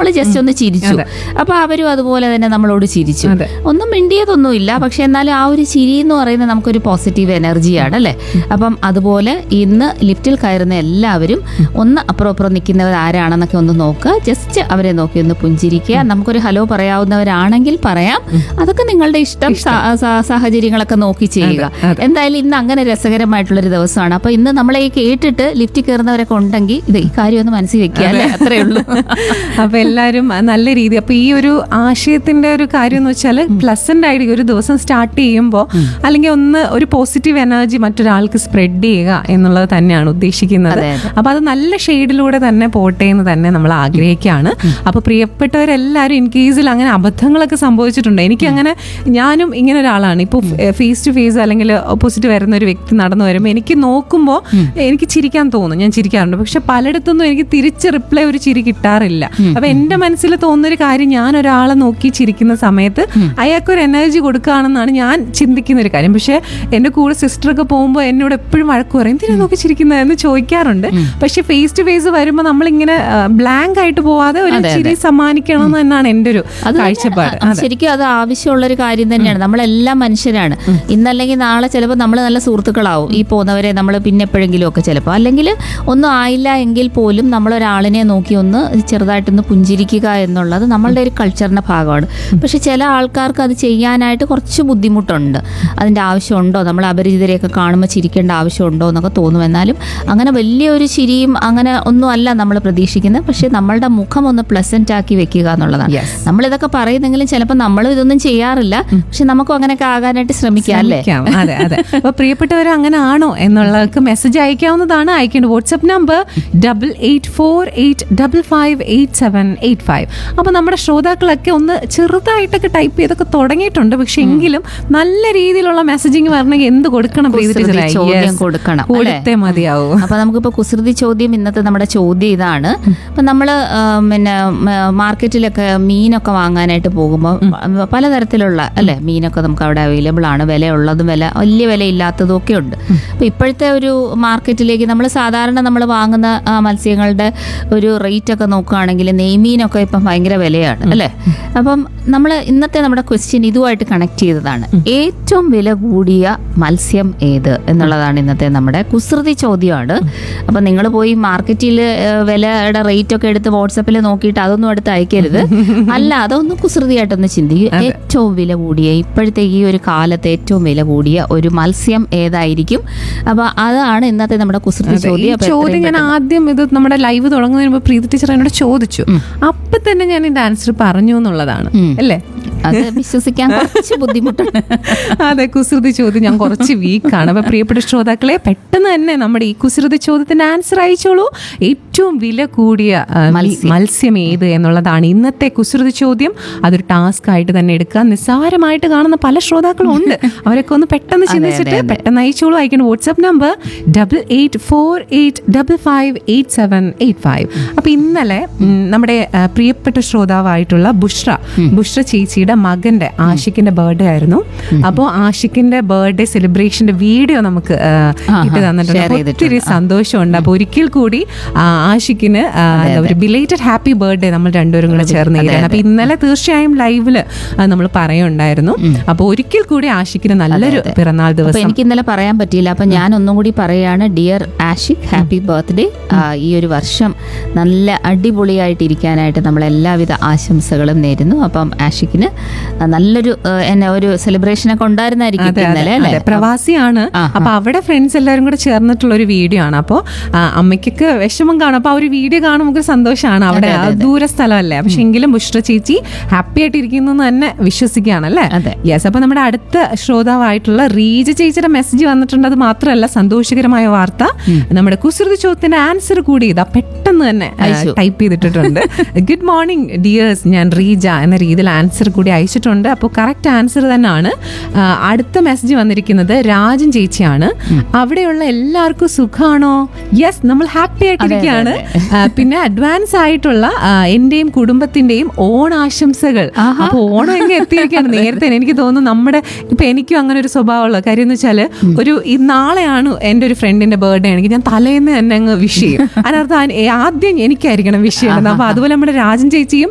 നമ്മൾ ജസ്റ്റ് ഒന്ന് ചിരിച്ചു അപ്പൊ അവരും അതുപോലെ തന്നെ നമ്മളോട് ചിരിച്ചു അതെ. ഒന്നും മിണ്ടിയതൊന്നുമില്ല പക്ഷെ എന്നാലും ആ ഒരു ചിരി എന്ന് പറയുന്നത് നമുക്കൊരു പോസിറ്റീവ് എനർജിയാണ് അല്ലേ അപ്പം അതുപോലെ ഇന്ന് ലിഫ്റ്റിൽ കയറുന്ന എല്ലാവരും ഒന്ന് അപ്പുറം അപ്പുറം നിൽക്കുന്നവർ ആരാണെന്നൊക്കെ ഒന്ന് നോക്കുക ജസ്റ്റ് അവരെ നോക്കി ഒന്ന് പുഞ്ചിരിക്കുക നമുക്കൊരു ഹലോ പറയാവുന്നവരാണെങ്കിൽ പറയാം അതൊക്കെ നിങ്ങളുടെ ഇഷ്ടം സാ- സാ- സാഹചര്യങ്ങളൊക്കെ നോക്കി ചെയ്യുക എന്തായാലും ഇന്ന് അങ്ങനെ രസകരമായിട്ടുള്ളൊരു ദിവസമാണ് അപ്പൊ ഇന്ന് നമ്മളെ ഈ കേട്ടിട്ട് ലിഫ്റ്റിൽ കയറുന്നവരൊക്കെ ഉണ്ടെങ്കിൽ ഇത് ഈ കാര്യം ഒന്ന് മനസ്സിൽ വെക്കുക അല്ലേ അത്രേ ഉള്ളൂ അപ്പൊ എല്ലാരും നല്ല രീതി അപ്പൊ ഈ ഒരു ആശയത്തിന്റെ ഒരു കാര്യം എന്ന് വെച്ചാൽ പ്ലസന്റ് ആയിട്ട് ഒരു ദിവസം സ്റ്റാർട്ട് ചെയ്യുമ്പോൾ അല്ലെങ്കിൽ ഒന്ന് ഒരു പോസിറ്റീവ് എനർജി മറ്റൊരാൾക്ക് സ്പ്രെഡ് ചെയ്യുക എന്നുള്ളത് തന്നെയാണ് ഉദ്ദേശിക്കുന്നത് അതെ, അതെ. അപ്പൊ അത് നല്ല ഷെയ്ഡിലൂടെ തന്നെ പോട്ടെ എന്ന് തന്നെ നമ്മൾ ആഗ്രഹിക്കുകയാണ് അപ്പൊ പ്രിയപ്പെട്ടവരെല്ലാവരും ഇൻ കേസിൽ അങ്ങനെ അബദ്ധങ്ങളൊക്കെ സംഭവിച്ചിട്ടുണ്ട് എനിക്ക് അങ്ങനെ ഞാനും ഇങ്ങനെ ഒരാളാണ് ഇപ്പോൾ ഫേസ് ടു ഫേസ് അല്ലെങ്കിൽ ഓപ്പോസിറ്റ് വരുന്ന ഒരു വ്യക്തി നടന്നു വരുമ്പോൾ എനിക്ക് നോക്കുമ്പോൾ എനിക്ക് ചിരിക്കാൻ തോന്നും ഞാൻ ചിരിക്കാറുണ്ട് പക്ഷെ പലയിടത്തൊന്നും എനിക്ക് തിരിച്ച് റിപ്ലൈ ഒരു ചിരി കിട്ടാറില്ല അപ്പൊ എന്റെ മനസ്സിൽ തോന്നുന്നൊരു കാര്യം ഞാൻ ഒരാളെ നോക്കി ചിരിക്കുന്ന സമയത്ത് അയാൾക്കൊരു എനർജി കൊടുക്കുകയാണെന്നാണ് ഞാൻ ചിന്തിക്കുന്ന ഒരു കാര്യം പക്ഷെ എന്റെ കൂടെ സിസ്റ്ററൊക്കെ പോകുമ്പോൾ എന്നോട് എപ്പോഴും വഴക്ക് പറയും എന്തിനാ നോക്കി ചിരിക്കുന്നത് എന്ന് ചോദിക്കാറുണ്ട് പക്ഷെ ഫേസ് ടു ഫേസ് വരുമ്പോൾ നമ്മളിങ്ങനെ ബ്ലാങ്ക് ആയിട്ട് പോവാതെ ഒരു ചിരി സമ്മാനിക്കണം എന്ന് തന്നെയാണ് എൻ്റെ ഒരു അത് തന്നെ, കാഴ്ചപ്പാട് ആ, ശരിക്കും അത് ആവശ്യമുള്ള ഒരു കാര്യം തന്നെയാണ് നമ്മളെല്ലാം മനുഷ്യരാണ് ഇന്നല്ലെങ്കിൽ നാളെ ചിലപ്പോൾ നമ്മൾ നല്ല സുഹൃത്തുക്കളാവും ഈ പോകുന്നവരെ നമ്മൾ പിന്നെ എപ്പോഴെങ്കിലും ഒക്കെ ചിലപ്പോൾ അല്ലെങ്കിൽ ഒന്നും ആയില്ല എങ്കിൽ പോലും നമ്മൾ ഒരാളിനെ നോക്കി ഒന്ന് ചെറുതായിട്ടൊന്ന് പുഞ്ചിരിക്കുക എന്നുള്ളത് നമ്മളുടെ ഒരു കൾച്ചറിന്റെ ഭാഗമാണ് പക്ഷെ ചില ആൾക്കാർക്ക് അത് ചെയ്യാനായിട്ട് കുറച്ച് ബുദ്ധിമുട്ടുണ്ട് അതിൻ്റെ ആവശ്യമുണ്ടോ നമ്മൾ അപരിചിതരെയൊക്കെ കാണുമ്പോൾ ചിരിക്കേണ്ട ആവശ്യമുണ്ടോ എന്നൊക്കെ തോന്നും എന്നാലും അങ്ങനെ വലിയൊരു ചിരിയും അങ്ങനെ ഒന്നും അല്ല നമ്മൾ പ്രതീക്ഷിക്കുന്നത് പക്ഷെ നമ്മളുടെ മുഖം ഒന്ന് പ്ലസന്റ് ആക്കി വെക്കുക എന്നുള്ളതാണ് Yes. നമ്മളിതൊക്കെ പറയുന്നെങ്കിലും ചിലപ്പോൾ നമ്മളും ഇതൊന്നും ചെയ്യാറില്ല പക്ഷെ നമുക്കും അങ്ങനെയൊക്കെ ആകാനായിട്ട് ശ്രമിക്കാം അല്ലേ ശ്രമിക്കാം. അതെ അതെ അപ്പൊ പ്രിയപ്പെട്ടവർ അങ്ങനെ ആണോ എന്നുള്ളവർക്ക് മെസ്സേജ് അയക്കാവുന്നതാണ് അയക്കേണ്ട WhatsApp number double eight four eight double five eight seven eight five അപ്പൊ നമ്മുടെ ശ്രോതാക്കളൊക്കെ ഒന്ന് ചെറുതായിട്ടൊക്കെ ടൈപ്പ് ചെയ്തൊക്കെ തുടങ്ങിയിട്ടുണ്ട് പക്ഷെ എങ്കിലും നല്ല രീതിയിലുള്ള മെസ്സേജിങ് വരണമെങ്കിൽ എന്ത് കൊടുക്കണം പ്രീതി കുസൃതി ടീച്ചറെ? ചോദ്യം Yes. കൊടുക്കണം, അല്ലേ? കൊടുത്തേ മതിയാവൂ അപ്പൊ നമുക്കിപ്പോ കുസൃതി ചോദ്യം ഇന്നത്തെ നമ്മുടെ ചോദ്യം ഇതാണ് അപ്പൊ നമ്മള് ആ, പിന്നെ മ- മാർക്കറ്റിലൊക്കെ മീനൊക്കെ വാങ്ങാനായിട്ട് പോകുമ്പോൾ പലതരത്തിലുള്ള അല്ലെ മീനൊക്കെ നമുക്ക് അവിടെ അവൈലബിൾ ആണ് വില ഉള്ളതും വില വലിയ വില ഇല്ലാത്തതും ഒക്കെ ഉണ്ട് അപ്പൊ ഇപ്പോഴത്തെ ഒരു മാർക്കറ്റിലേക്ക് നമ്മൾ സാധാരണ നമ്മൾ വാങ്ങുന്ന ആ, മത്സ്യങ്ങളുടെ ഒരു റേറ്റ് ഒക്കെ നോക്കുകയാണെങ്കിൽ നെയ്മീനൊക്കെ ഇപ്പം ഭയങ്കര വിലയാണ് അല്ലേ അപ്പം നമ്മൾ ഇന്നത്തെ നമ്മുടെ ക്വസ്റ്റ്യൻ ഇതുമായിട്ട് കണക്ട് ചെയ്തതാണ് ഏറ്റവും വില കൂടിയ മത്സ്യം ഏത് എന്നുള്ളതാണ് ഇന്നത്തെ നമ്മുടെ കുസൃതി ചോദ്യമാണ് അപ്പം നിങ്ങൾ പോയി മാർക്കറ്റിൽ വിലയുടെ റേറ്റ് ഒക്കെ എടുത്ത് വാട്സപ്പിൽ നോക്കിയിട്ട് അതൊന്നും എടുത്ത് അയക്കരുത് അല്ല അതൊന്ന് കുസൃതിയായിട്ടൊന്ന് ചിന്തിക്കും ഏറ്റവും വില കൂടിയ ഇപ്പോഴത്തെ ഈ ഒരു കാലത്ത് ഏറ്റവും വില കൂടിയ ഒരു മത്സ്യം ഏതായിരിക്കും അപ്പൊ അതാണ് ഇന്നത്തെ നമ്മുടെ കുസൃതി അതെ, ഈ ചോദ്യം അപ്പൊ ചോദ്യം എത്രയും ഞാൻ ആദ്യം ഇത് നമ്മുടെ ലൈവ് തുടങ്ങുന്നതിന് മുമ്പ് പ്രീതി ടീച്ചർ എന്നോട് ചോദിച്ചു അപ്പൊ തന്നെ ഞാൻ ഇതിന്റെ ആൻസർ പറഞ്ഞു എന്നുള്ളതാണ് അല്ലേ അത് വിശ്വസിക്കാൻ കുറച്ച് ബുദ്ധിമുട്ടുണ്ട് അതെ കുസൃതി ചോദ്യം ഞാൻ കുറച്ച് വീക്കാണ് അപ്പൊ പ്രിയപ്പെട്ട ശ്രോതാക്കളെ പെട്ടെന്ന് തന്നെ നമ്മുടെ ഈ കുസൃതി ചോദ്യത്തിന്റെ ആൻസർ അയച്ചോളൂ ഏറ്റവും വില കൂടിയ ആ, മത്സ്യം. മത്സ്യം ഏത് എന്നുള്ളതാണ് ഇന്നത്തെ കുസൃതി ചോദ്യം അതൊരു ടാസ്ക് ആയിട്ട് തന്നെ എടുക്കുക നിസ്സാരമായിട്ട് കാണുന്ന പല ശ്രോതാക്കളും ഉണ്ട് അവരൊക്കെ ഒന്ന് പെട്ടെന്ന് ചിന്തിച്ചിട്ട് പെട്ടെന്ന് അയച്ചോളൂ അയക്കുന്ന WhatsApp number double eight four eight double five eight seven eight five അപ്പൊ ഇന്നലെ ഉം, നമ്മുടെ ആ, പ്രിയപ്പെട്ട ശ്രോതാവായിട്ടുള്ള ബുഷ്ര ബുഷ്ര ചേച്ചിയുടെ മകന്റെ ആഷിക്കിന്റെ ബർത്ത്ഡേ ആയിരുന്നു അപ്പോൾ ആഷിക്കിന്റെ ബർത്ത്ഡേ സെലിബ്രേഷന്റെ വീഡിയോ നമുക്ക് ആ, ഇട്ട് തന്നിട്ടുണ്ട് share അപ്പൊ ചെയ്തിട്ടുണ്ട്. ഒത്തിരി സന്തോഷമുണ്ട് അപ്പൊ ഒരിക്കൽ കൂടി ആ, ആഷിക്കിന് ആ, എന്താ ഒരു ബിലേറ്റഡ് ഹാപ്പി ബർത്ത്ഡേ നമ്മൾ രണ്ടുപേരും കൂടെ ചേർന്ന് ചെയ്തതാണ് അപ്പൊ ഇന്നലെ തീർച്ചയായും ലൈവില് നമ്മൾ പറയുണ്ടായിരുന്നു അപ്പൊ ഒരിക്കൽ കൂടി ആഷിക്കിന് നല്ലൊരു പിറന്നാൾ അപ്പൊ ദിവസം എനിക്ക് ഇന്നലെ പറയാൻ പറ്റിയില്ല അപ്പൊ ഞാൻ ഒന്നും കൂടി പറയാണ് ഡിയർ ആഷിക് ഹാപ്പി ബർത്ത്ഡേ ഈ ഒരു വർഷം നല്ല അടിപൊളിയായിട്ട് ഇരിക്കാനായിട്ട് നമ്മൾ എല്ലാവിധ ആശംസകളും നേരുന്നു അപ്പം ആഷിക്കിന് നല്ലൊരു ആ, എന്നെ ഒരു സെലിബ്രേഷൻ ഒക്കെ ഉണ്ടായിരുന്നായിരിക്കും അതെ, അതെ, ഇന്നലെ അല്ലേ അതെ, പ്രവാസിയാണ് ആ, അപ്പൊ അവിടെ ഫ്രണ്ട്സ് എല്ലാവരും കൂടെ ചേർന്നിട്ടുള്ള ഒരു വീഡിയോ ആണ് അപ്പോൾ അമ്മയ്ക്കൊക്കെ വിഷമം കാണും അപ്പൊ ആ ഒരു വീഡിയോ കാണുമ്പോൾ നമുക്ക് സന്തോഷമാണ് അവിടെ ആ ദൂര സ്ഥലമല്ലേ പക്ഷെ എങ്കിലും ബുഷ്ര ചേച്ചി ഹാപ്പി ആയിട്ട് ഇരിക്കുന്നു എന്ന് തന്നെ വിശ്വസിക്കുകയാണ് അല്ലേ അതെ. യെസ് അപ്പൊ നമ്മുടെ അടുത്ത ശ്രോതാവായിട്ടുള്ള റീജ ചേച്ചിയുടെ മെസ്സേജ് വന്നിട്ടുണ്ട് അത് മാത്രമല്ല സന്തോഷകരമായ വാർത്ത നമ്മുടെ കുസൃതി ചോദ്യത്തിന്റെ ആൻസർ കൂടി ഇതാ പെട്ടെന്ന് തന്നെ അയച്ചു. ടൈപ്പ് ചെയ്തിട്ടുണ്ട് ഗുഡ് മോർണിംഗ് ഡിയേഴ്സ് ഞാൻ റീജ എന്ന രീതിയിൽ ആൻസർ കൂടി അയച്ചിട്ടുണ്ട് അപ്പോൾ കറക്റ്റ് ആൻസർ തന്നെയാണ് ആ, അടുത്ത മെസ്സേജ് വന്നിരിക്കുന്നത് രാജൻ ചേച്ചിയാണ് അവിടെയുള്ള എല്ലാവർക്കും സുഖാണോ യെസ് നമ്മൾ ഹാപ്പി ആയിട്ടിരിക്കുകയാണ് ആ, പിന്നെ അഡ്വാൻസ് ആയിട്ടുള്ള ആ, എന്റെയും കുടുംബത്തിന്റെയും ഓണാശംസകൾ അപ്പൊ ഓണം എങ്ങനെ എത്തിയിരിക്കുകയാണ് നേരത്തെ എനിക്ക് തോന്നുന്നു നമ്മുടെ ഇപ്പൊ എനിക്കും അങ്ങനെ ഒരു സ്വഭാവമുള്ള കാര്യം എന്ന് വെച്ചാല് ഒരു ഈ നാളെയാണ് എൻ്റെ ഒരു ഫ്രണ്ടിന്റെ ബർത്ത്ഡേ ആണെങ്കിൽ ഞാൻ തലേന്ന് തന്നെ അങ്ങ് വിഷ് ചെയ്യും അതിനർത്ഥം ആ- ആദ്യം എനിക്കായിരിക്കണം വിഷ് ചെയ്യണത് അപ്പൊ അതുപോലെ നമ്മുടെ രാജൻ ചേച്ചിയും